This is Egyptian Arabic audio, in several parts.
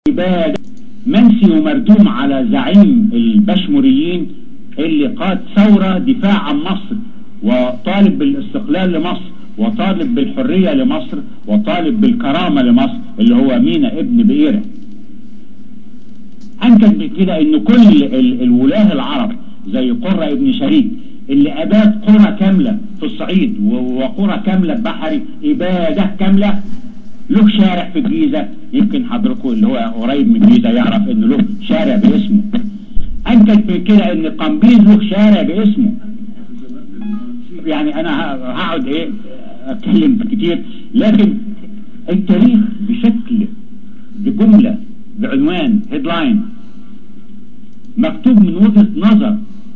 عبادة منسي ومردوم على زعيم البشمريين اللي قاد ثورة دفاع عن مصر وطالب بالاستقلال لمصر وطالب بالحرية لمصر وطالب بالكرامة لمصر اللي هو مينا ابن بئيرة أنكد بكده ان كل الولاه العرب زي قرة ابن شريك اللي أباد قرى كاملة في الصعيد وقرى كاملة بحري إبادة كاملة له شارع في الجيزة يمكن حضركم اللي هو قريب من الجيزة يعرف ان له شارع باسمه أنكد بكده ان قمبيز له شارع باسمه يعني انا هقعد ايه اتكلم كتير لكن التاريخ بشكل بجملة بعنوان هيدلاين مكتوب من وجهة نظر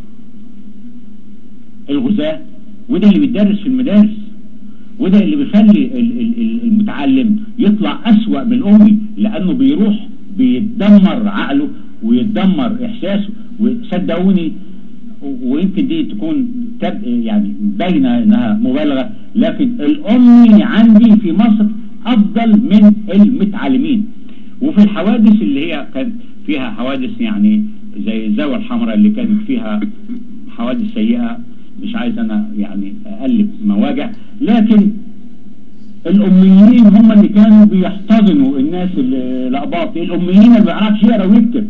الغزاة وده اللي بيدرس في المدارس وده اللي بيخلي المتعلم يطلع أسوأ من الأمي لأنه بيروح بيتدمر عقله ويتدمر إحساسه وصدقوني ويمكن دي تكون تب يعني باينه انها مبالغه لكن الامي عندي في مصر افضل من المتعلمين وفي الحوادث اللي هي كانت فيها حوادث يعني زي الزاويه الحمراء اللي كانت فيها حوادث سيئه مش عايز انا يعني اقلب مواجع لكن الاميين هم اللي كانوا بيحتضنوا الناس الاقباط الاميين اللي ما بيعرفش يقرا ويكتب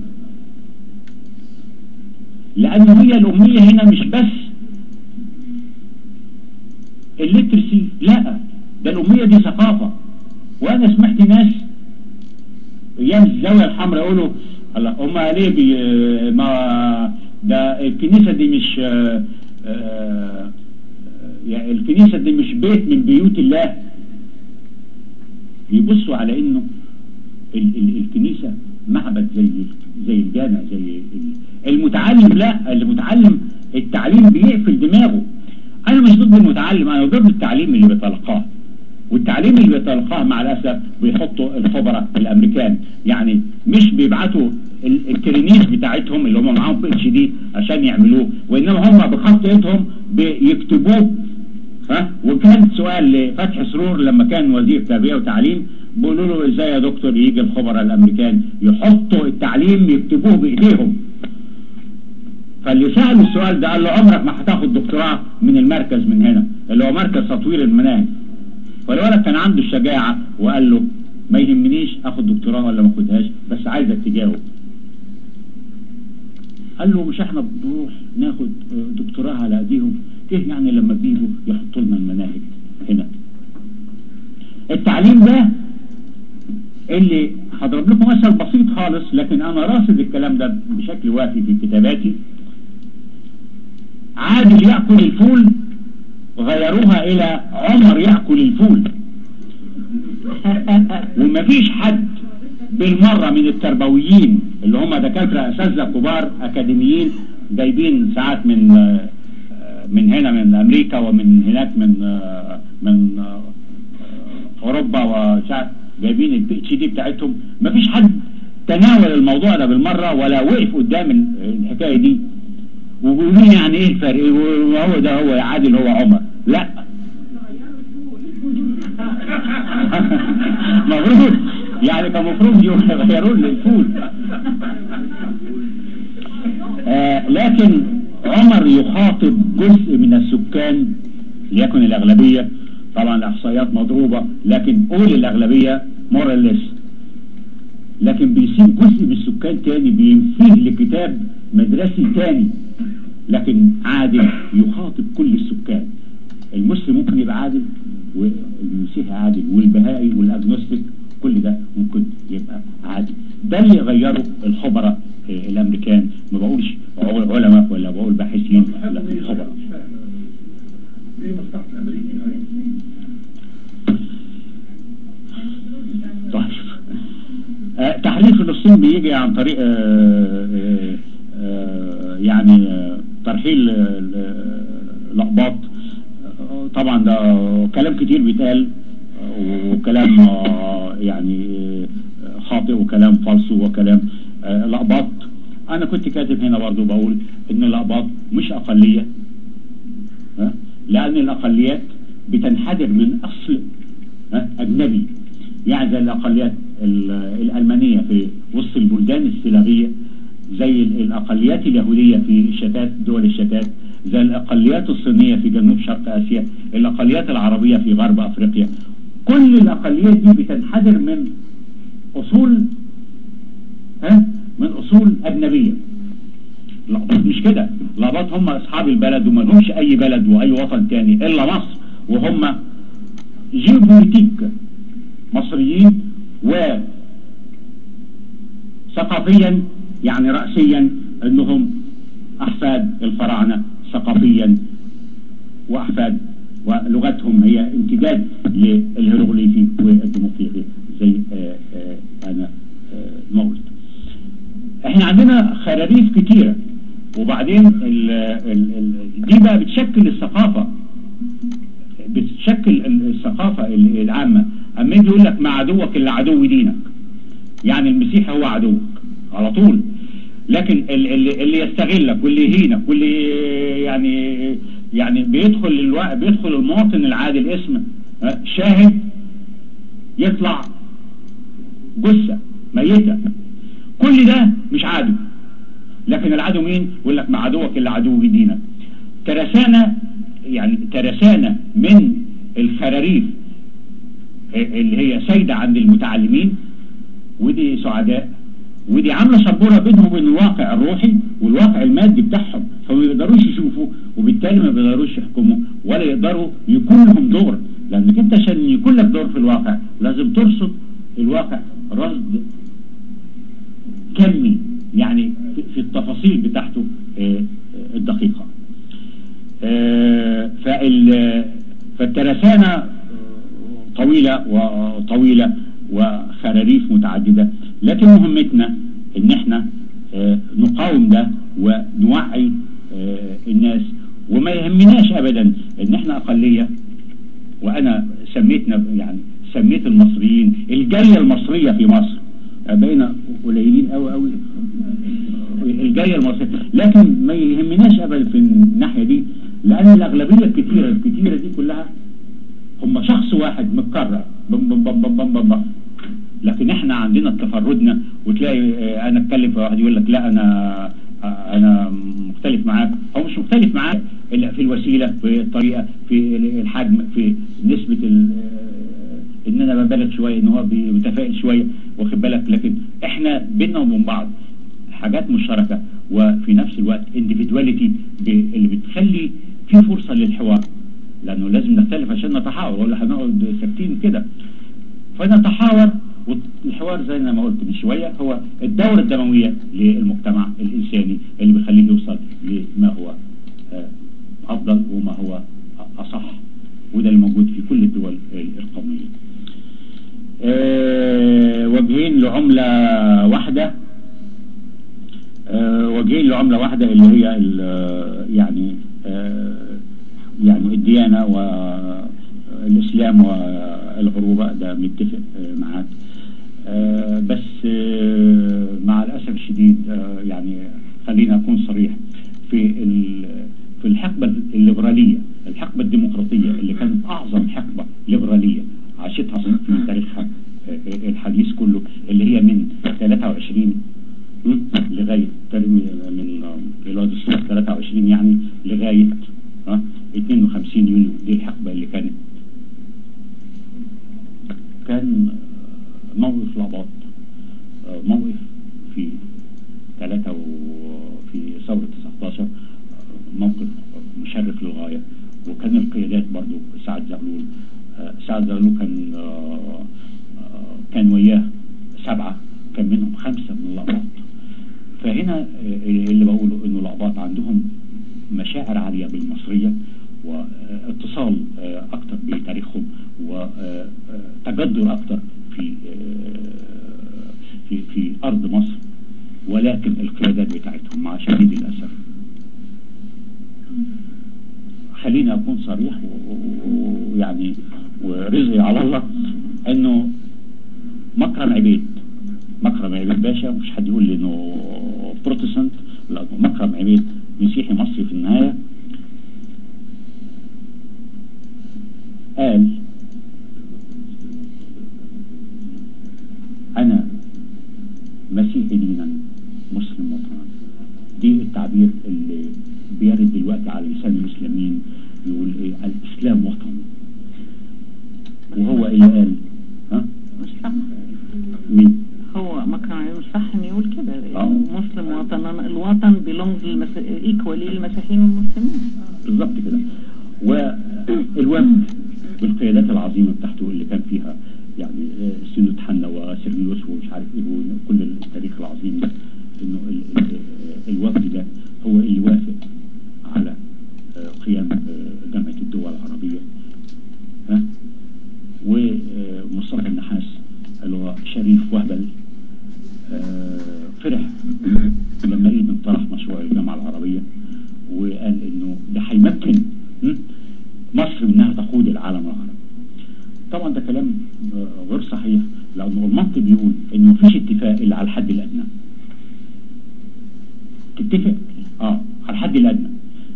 لأن هي الأمية هنا مش بس الليترسي لا ده الأمية دي ثقافة وأنا سمعت ناس أيام الزاوية الحمراء يقولوا الله هم ليه بي ما ده الكنيسة دي مش آآ آآ يعني الكنيسة دي مش بيت من بيوت الله بيبصوا على انه ال ال الكنيسة معبد زي زي الجامع زي المتعلم لا المتعلم التعليم بيقفل دماغه انا مش ضد المتعلم انا ضد التعليم اللي بيتلقاه والتعليم اللي بيتلقاه مع الاسف بيحطوا الخبراء الامريكان يعني مش بيبعتوا الترينيز بتاعتهم اللي هم معاهم بي اتش دي عشان يعملوه وانما هم بخط ايدهم بيكتبوه ها وكان سؤال لفتح سرور لما كان وزير تربيه وتعليم بيقولوا له ازاي يا دكتور يجي الخبراء الامريكان يحطوا التعليم يكتبوه بايديهم فاللي سأله السؤال ده قال له عمرك ما هتاخد دكتوراه من المركز من هنا اللي هو مركز تطوير المناهج فالولد كان عنده الشجاعة وقال له ما يهمنيش اخد دكتوراه ولا ما اخدهاش بس عايزك تجاوب قال له مش احنا بنروح ناخد دكتوراه على ايديهم ايه يعني لما بيجوا يحطوا لنا المناهج هنا التعليم ده اللي هضرب لكم مثل بسيط خالص لكن انا راصد الكلام ده بشكل وافي في كتاباتي عادل يأكل الفول غيروها الى عمر يأكل الفول ومفيش حد بالمرة من التربويين اللي هم دكاترة اساتذه كبار اكاديميين جايبين ساعات من من هنا من امريكا ومن هناك من من اوروبا وشعب جايبين البي اتش دي بتاعتهم مفيش حد تناول الموضوع ده بالمرة ولا وقف قدام الحكاية دي وبيقولوا يعني ايه الفرق وهو ده هو عادل هو عمر لا مفروض يعني كان مفروض يغيروا لي الفول آه لكن عمر يخاطب جزء من السكان ليكن الأغلبية طبعا الإحصائيات مضروبة لكن قول الأغلبية موراليس لكن بيسيب جزء من السكان تاني بينفيه لكتاب مدرسي تاني لكن عادل يخاطب كل السكان المسلم ممكن يبقى عادل والمسيحي عادل والبهائي والاجنوستيك كل ده ممكن يبقى عادل ده اللي غيره الخبراء الامريكان ما بقولش علماء ولا بقول باحثين لا خبراء ايه مصلحه الامريكي طيب آه تحرير فلسطين بيجي عن طريق آه آه يعني ترحيل الاقباط طبعا ده كلام كتير بيتقال وكلام يعني خاطئ وكلام فالص وكلام الاقباط انا كنت كاتب هنا برضو بقول ان الاقباط مش اقلية لان الاقليات بتنحدر من اصل اجنبي يعني زي الاقليات الالمانية في وسط البلدان السلافية زي ال- الأقليات اليهودية في الشتات دول الشتات زي الأقليات الصينية في جنوب شرق آسيا الأقليات العربية في غرب أفريقيا كل الأقليات دي بتنحدر من أصول ها من أصول أجنبية الأقباط مش كده الأقباط هم أصحاب البلد وما لهمش أي بلد وأي وطن تاني إلا مصر وهم جيوبوليتيك مصريين وثقافيا يعني رأسيا أنهم أحفاد الفراعنة ثقافيا وأحفاد ولغتهم هي امتداد للهيروغليفي والديموقراطي زي آه، آه، أنا آه، ما قلت احنا عندنا خراريف كتيرة وبعدين ال ال ال دي بقى بتشكل الثقافة بتشكل ال- الثقافة ال- العامة اما يجي يقول لك مع عدوك اللي عدو دينك يعني المسيح هو عدوك على طول لكن ال- ال- اللي يستغلك واللي يهينك واللي يعني يعني بيدخل الوا... بيدخل المواطن العادي الاسم ها، شاهد يطلع جثة ميتة كل ده مش عدو لكن العدو مين يقول لك مع عدوك اللي عدو دينك ترسانة يعني ترسانة من الخراريف اللي هي سايدة عند المتعلمين ودي سعداء ودي عاملة شبورة بينهم وبين الواقع الروحي والواقع المادي بتاعهم فما بيقدروش يشوفوا وبالتالي ما بيقدروش يحكموا ولا يقدروا يكون لهم دور لانك انت عشان يكون لك دور في الواقع لازم ترصد الواقع رصد كمي يعني في- في التفاصيل بتاعته آه، آه، الدقيقة آه، فال فالترسانة آه، طويلة وطويلة وخراريف متعددة لكن مهمتنا ان احنا آه، نقاوم ده ونوعي آه، الناس وما يهمناش ابدا ان احنا اقلية وانا سميتنا يعني سميت المصريين الجالية المصرية في مصر بقينا قليلين قوي قوي الجاية المصرية لكن ما يهمناش ابدا في الناحية دي لان الاغلبية الكتيرة الكتيرة دي كلها هم شخص واحد متكرر بم بم بم بم بم بم بم. لكن احنا عندنا تفردنا وتلاقي آه، انا اتكلم في واحد يقول لك لا انا آه، انا مختلف معاك هو مش مختلف معاك الا في الوسيله في الطريقه في الحجم في نسبه ال- آه، ان انا ببالغ شويه ان هو بي- متفائل شويه واخد بالك لكن احنا بينا وبين بعض حاجات مشتركه وفي نفس الوقت individuality ب- اللي بتخلي في فرصه للحوار لانه لازم نختلف عشان نتحاور ولا هنقعد ساكتين كده فنتحاور والحوار زي ما قلت من شوية هو الدورة الدموية للمجتمع الإنساني اللي بيخليه يوصل لما هو آه، أفضل وما هو أصح وده اللي موجود في كل الدول القومية آه، وجهين لعملة واحدة آه، وجهين لعملة واحدة اللي هي ال- يعني آه، يعني الديانة والإسلام والعروبة ده متفق آه، معاك آه، بس آه، مع الأسف الشديد آه، يعني خلينا أكون صريح في ال- في الحقبة الليبرالية الحقبة الديمقراطية اللي كانت أعظم حقبة ليبرالية عاشتها في تاريخها آه، الحديث كله اللي هي من 23 م? لغاية تر- من آه، اللي هو دستور 23 يعني لغاية ها 52 يوليو دي الحقبة اللي كانت كان موقف لعباط آه، موقف في ثلاثة وفي ثورة 19 آه، موقف مشرف للغاية وكان القيادات برضو سعد زغلول آه، سعد زغلول كان آه، آه، كان وياه سبعة كان منهم خمسة من الأقباط فهنا آه، اللي بقوله انه الأقباط عندهم مشاعر عالية بالمصرية واتصال آه، اكتر بتاريخهم وتجذر اكتر في آه، في في ارض مصر ولكن القيادات بتاعتهم مع شديد الاسف خليني اكون صريح و- و- ويعني ورزقي على الله انه مكرم عبيد مكرم عبيد باشا مش حد يقول لي انه بروتستانت لا مكرم عبيد مسيحي مصري في النهايه قال انا مسيحي المسيح دينا مسلم وطنا دي التعبير اللي بيرد دلوقتي على لسان المسلمين يقول ايه الاسلام وطن وهو اللي قال ها مش صح مين هو ما كان مش صح انه يقول كده آه. مسلم وطن الوطن بيلونجز ايكوالي للمسيحيين والمسلمين بالظبط كده والوفد بالقيادات العظيمه بتاعته اللي كان فيها يعني آه، سيدنا حنا وسيرليوس ومش عارف ايه وكل التاريخ العظيم ده انه ال- ال- الوفد ده هو اللي وافق على آه، قيام آه، جامعه الدول العربيه ها ومصطفى النحاس اللي هو شريف وهبل آه، فرح لما ايد انطرح مشروع الجامعه العربيه وقال انه ده هيمكن م? مصر منها تقود العالم العربي طبعا ده كلام آه، غير صحيح لانه المنطق بيقول انه مفيش اتفاق الا على الحد الادنى تتفق اه على الحد الادنى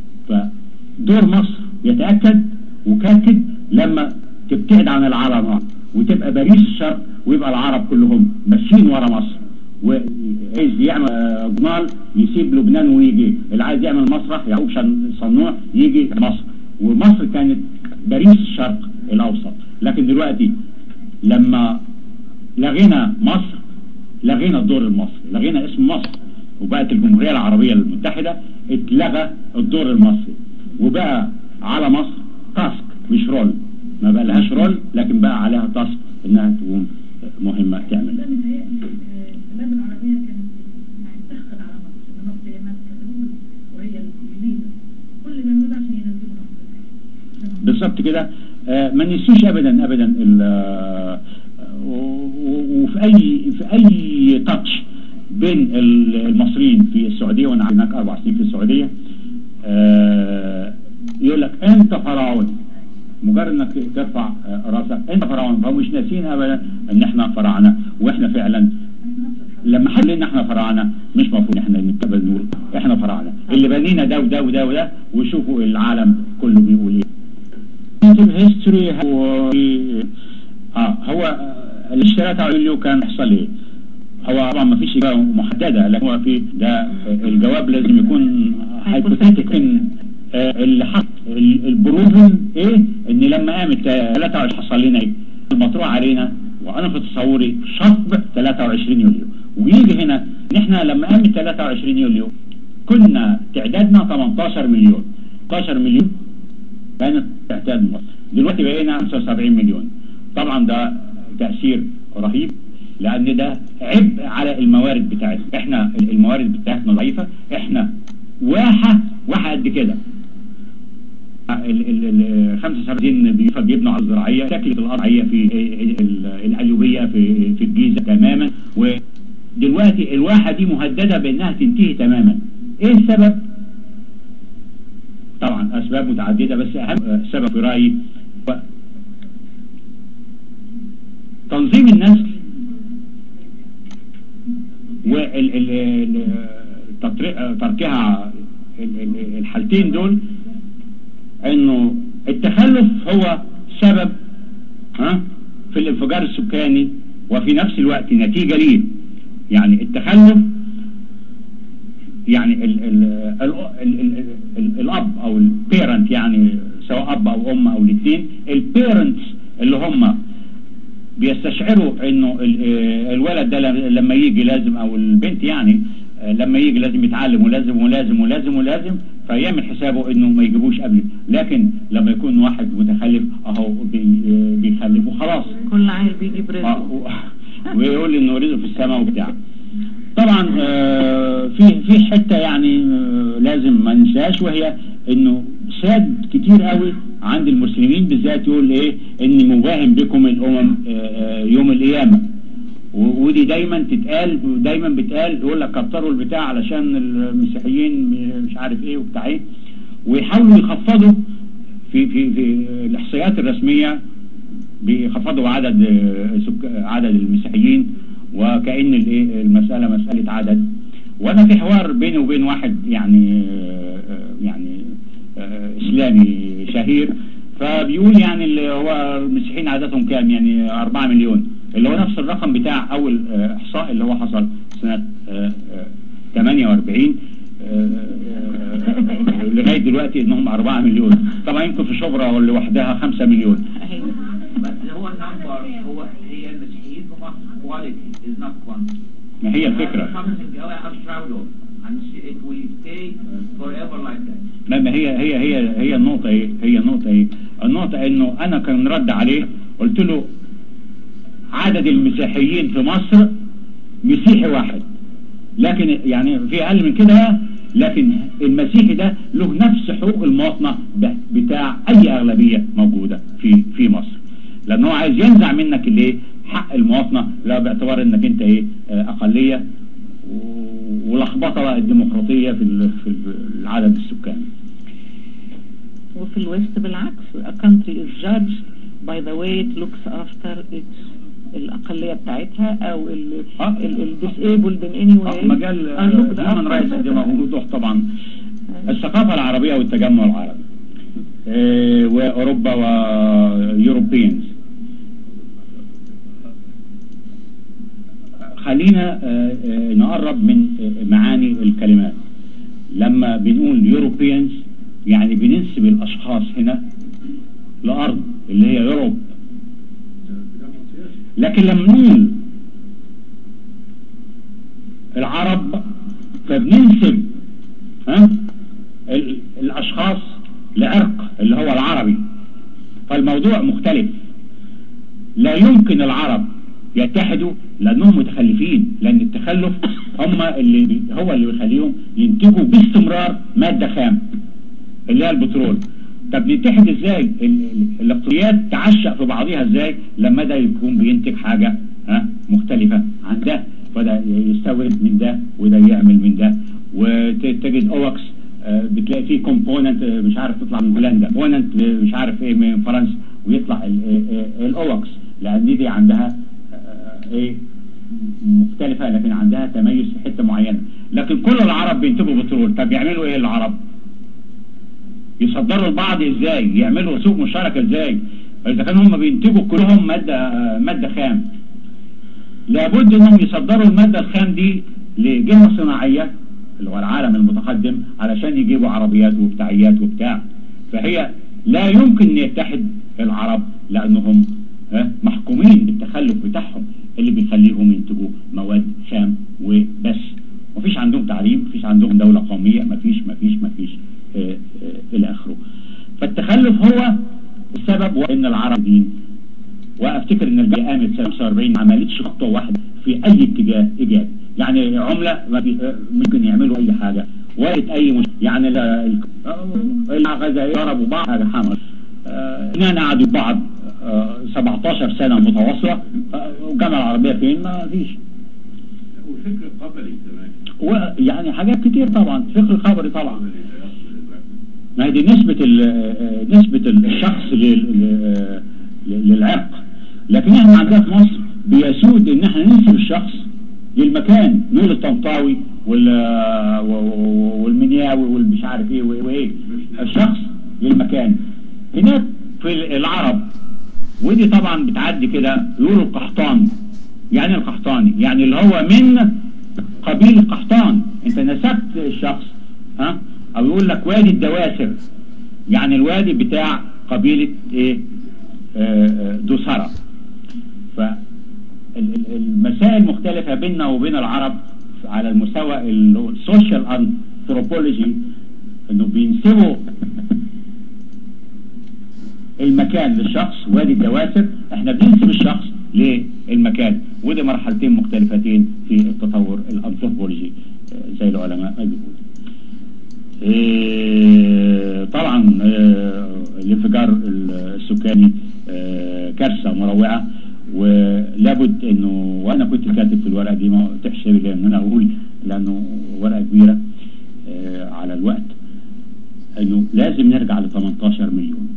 فدور مصر يتاكد وكاكد لما تبتعد عن العالم العربي وتبقى باريس الشرق ويبقى العرب كلهم ماشيين ورا مصر وعايز يعمل آه، جمال يسيب لبنان ويجي اللي عايز يعمل مسرح يعقوب شن- صنوع يجي مصر ومصر كانت باريس الشرق الاوسط لكن دلوقتي لما لغينا مصر لغينا الدور المصري لغينا اسم مصر وبقت الجمهورية العربية المتحدة اتلغى الدور المصري وبقى على مصر تاسك مش رول ما بقى لهاش رول لكن بقى عليها تاسك انها تقوم مهمة تعمل ده متهيألي آه، البلاد العربية كانت يعني تحقد على مصر إن مصر هي ماسكة الأول وهي الجديدة كل اللي بيعملوه ده عشان ينزلوا مصر عشان هم- بالظبط كده آه، ما ننسوش ابدا ابدا ال- آه، و- و- وفي اي في اي تاتش بين ال- المصريين في السعوديه وانا قعدت هناك اربع سنين في السعوديه آه، يقول لك انت فرعون مجرد انك ترفع آه، راسك انت فرعون فهم مش ناسين ابدا ان احنا فراعنه واحنا فعلا لما حد ان احنا فراعنه مش مفروض ان احنا نتقبل نقول احنا فراعنه اللي بنينا ده وده وده وده وشوفوا العالم كله بيقول ايه هيستوري هو اه هو آه، اللي اشتريتها يوليو كان يحصل ايه هو طبعا ما فيش اجابه محدده لكن هو في ده آه، الجواب لازم يكون هايبوثيتيك اللي حط ال- البروفن ايه ان لما قامت 23 حصل لنا ايه المطروح علينا وانا في تصوري شطب 23 يوليو ويجي هنا ان احنا لما قامت 23 يوليو كنا تعدادنا 18 مليون 18 مليون كانت تعتاد مصر دلوقتي بقينا 75 مليون طبعا ده تأثير رهيب لأن ده عبء على الموارد بتاعتنا احنا الموارد بتاعتنا ضعيفة احنا واحة واحة قد كده ال ال ال 75 بيوفى بيبنوا على الزراعية شكل الأرض الزراعية في ال- ال- القليوبية في في الجيزة تماما ودلوقتي الواحة دي مهددة بأنها تنتهي تماما ايه السبب؟ طبعا اسباب متعدده بس اهم سبب في رايي هو تنظيم النسل وتركها الحالتين دول انه التخلف هو سبب ها في الانفجار السكاني وفي نفس الوقت نتيجه ليه يعني التخلف يعني ال ال ال ال ال ال الاب او البيرنت يعني سواء اب او ام او الاثنين البيرنتس اللي هم بيستشعروا انه ال- آه، الولد ده ل- لما يجي لازم او البنت يعني آه، لما يجي لازم يتعلم ولازم ولازم ولازم ولازم فيعمل حسابه انه ما يجيبوش قبل لكن لما يكون واحد متخلف اهو بي- آه، بيخلف وخلاص كل عيل بيجيب آه، رزقه و- ويقول انه رزقه في السماء وبتاع طبعا آه، في في حته يعني آه، لازم ما ننساش وهي انه ساد كتير قوي عند المسلمين بالذات يقول ايه اني مباهم بكم الامم آه، آه، يوم القيامه و- ودي دايما تتقال ودايما بتقال يقول لك كتروا البتاع علشان المسيحيين مش عارف ايه وبتاع ايه ويحاولوا يخفضوا في في في الاحصائيات الرسميه بيخفضوا عدد آه، سك... عدد المسيحيين وكأن الإيه المسألة مسألة عدد وأنا في حوار بيني وبين واحد يعني آه، آه، يعني آه، إسلامي شهير فبيقول يعني اللي هو المسيحيين عددهم كام يعني 4 مليون اللي هو نفس الرقم بتاع أول آه، إحصاء اللي هو حصل سنة آه، آه، 48 آه، آه، لغاية دلوقتي انهم 4 مليون طبعا يمكن في شبرا لوحدها 5 مليون أهي. بس هو النمبر هو هي المسيحيين في مصر quality is not quantity. ما هي الفكرة Something I am proud of and it will stay forever like that. ما ما هي هي هي هي النقطة ايه هي النقطة ايه النقطة انه انا كان رد عليه قلت له عدد المسيحيين في مصر مسيحي واحد لكن يعني في اقل من كده لكن المسيحي ده له نفس حقوق المواطنة ب- بتاع اي اغلبية موجودة في في مصر لان هو عايز ينزع منك الايه حق المواطنة لا باعتبار انك انت ايه آه، اقلية و- ولخبطة بقى الديمقراطية في ال- في العدد السكاني وفي الويست بالعكس a country is judged by the way it looks after its الأقلية بتاعتها أو ال آه. ال ال disabled in any way آه، مجال are looked هيومن after رايتس better. دي موضوع طبعا الثقافة العربية والتجمع العربي آه، وأوروبا ويوروبيانز خلينا آه، آه، نقرب من آه، معاني الكلمات لما بنقول يوروبيانز يعني بننسب الأشخاص هنا لأرض اللي هي يوروب تجمع سياسي لكن لما نقول العرب فبننسب ها ال- الاشخاص لعرق اللي هو العربي فالموضوع مختلف لا يمكن العرب يتحدوا لانهم متخلفين لان التخلف هم اللي بي- هو اللي بيخليهم ينتجوا باستمرار ماده خام اللي هي البترول طب نتحد ازاي ال- ال- الاقتصاديات تعشق في بعضها ازاي لما ده يكون بينتج حاجة ها مختلفة عن ده فده يستورد من ده وده يعمل من ده وتجد اوكس آه، بتلاقي فيه كومبوننت مش عارف تطلع من هولندا كومبوننت مش عارف ايه من فرنسا ويطلع ال- ال- الاوكس لان دي عندها آه، ايه مختلفة لكن عندها تميز في حتة معينة لكن كل العرب بينتجوا بترول طب يعملوا ايه العرب يصدروا لبعض ازاي يعملوا سوق مشترك ازاي اذا كانوا هم بينتجوا كلهم مادة مادة خام لابد انهم يصدروا المادة الخام دي لجهة صناعية اللي هو العالم المتقدم علشان يجيبوا عربيات وبتاعيات وبتاع فهي لا يمكن ان يتحد العرب لانهم ها، محكومين بالتخلف بتاعهم اللي بيخليهم ينتجوا مواد خام وبس مفيش عندهم تعليم مفيش عندهم دولة قومية مفيش مفيش مفيش آه، آه، الى اخره فالتخلف هو السبب وان العرب دين وافتكر ان الجامعه قامت سنه 45 ما عملتش خطوه واحده في اي اتجاه ايجابي يعني عمله ما في آه، ممكن يعملوا اي حاجه وقت اي مش يعني ال- ال- آه، الغزاية ضربوا بعض حاجه حمر اثنين قعدوا بعض آه، 17 سنه متواصله آه، والجامعه العربيه فين ما فيش والفكر القبلي كمان ويعني حاجات كتير طبعا فكر خبري طبعا قبلي ده يصل للرأي. ما هي دي نسبة ال- نسبة الشخص لل- لل- للعرق لكن احنا عندنا في مصر بيسود ان احنا ننسب الشخص للمكان نقول الطنطاوي وال- و- والمنياوي والمش عارف ايه وايه وايه الشخص للمكان هناك في العرب ودي طبعا بتعدي كده يقولوا القحطاني يعني إيه القحطاني يعني اللي هو من قبيل قحطان انت نسبت الشخص ها او يقول لك وادي الدواسر يعني الوادي بتاع قبيلة ايه آه، آه، دوسرة فالمسائل مختلفة بيننا وبين العرب على المستوى السوشيال انثروبولوجي انه بينسبوا المكان للشخص وادي الدواسر احنا بننسب الشخص للمكان ودي مرحلتين مختلفتين في التطور الانثروبولوجي آه، زي العلماء ما بيقولوا إيه، طبعا آه، الانفجار السكاني آه، كارثة مروعة ولابد انه وانا كنت كاتب في الورقة دي ما تحشر لي ان انا اقول لانه ورقة كبيرة آه، على الوقت انه لازم نرجع ل 18 مليون